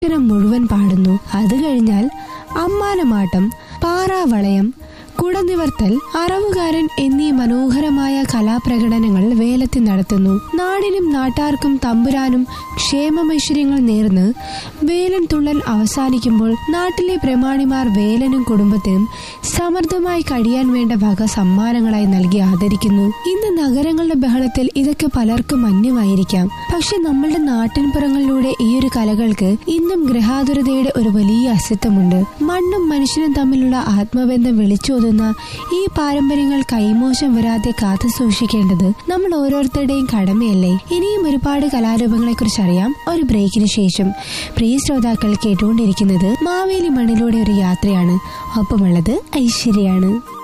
അക്ഷരം മുഴുവൻ പാടുന്നു അത് കഴിഞ്ഞാൽ അമ്മാനമാട്ടം പാറാവളയം കുടനിവർത്തൽ അറവുകാരൻ എന്നീ മനോഹരമായ കലാപ്രകടനങ്ങൾ വേലത്തി നടത്തുന്നു നാടിനും നാട്ടാർക്കും തമ്പുരാനും ക്ഷേമമൈശ്വര്യങ്ങൾ നേർന്ന് വേലൻ തുള്ളൽ അവസാനിക്കുമ്പോൾ നാട്ടിലെ പ്രമാണിമാർ വേലനും കുടുംബത്തിനും സമൃദ്ധമായി കഴിയാൻ വേണ്ട വക സമ്മാനങ്ങളായി നൽകി ആദരിക്കുന്നു ഇന്ന് നഗരങ്ങളുടെ ബഹളത്തിൽ ഇതൊക്കെ പലർക്കും അന്യമായിരിക്കാം പക്ഷെ നമ്മളുടെ നാട്ടിൻപുറങ്ങളിലൂടെ ഈ ഒരു കലകൾക്ക് ഇന്നും ഗ്രഹാതുരതയുടെ ഒരു വലിയ അസ്തിത്വമുണ്ട് മണ്ണും മനുഷ്യനും തമ്മിലുള്ള ആത്മബന്ധം വിളിച്ചോതുന്ന ഈ പാരമ്പര്യങ്ങൾ കൈമോശം വരാതെ കാത്തു സൂക്ഷിക്കേണ്ടത് നമ്മൾ ഓരോരുത്തരുടെയും കടമയല്ലേ ഇനിയും ഒരുപാട് കലാരൂപങ്ങളെ കുറിച്ച് അറിയാം ഒരു ബ്രേക്കിന് ശേഷം പ്രിയ ശ്രോതാക്കൾ കേട്ടുകൊണ്ടിരിക്കുന്നത് മാവേലി മണ്ണിലൂടെ ഒരു യാത്രയാണ് ഒപ്പമുള്ളത് ഐശ്വര്യാണ്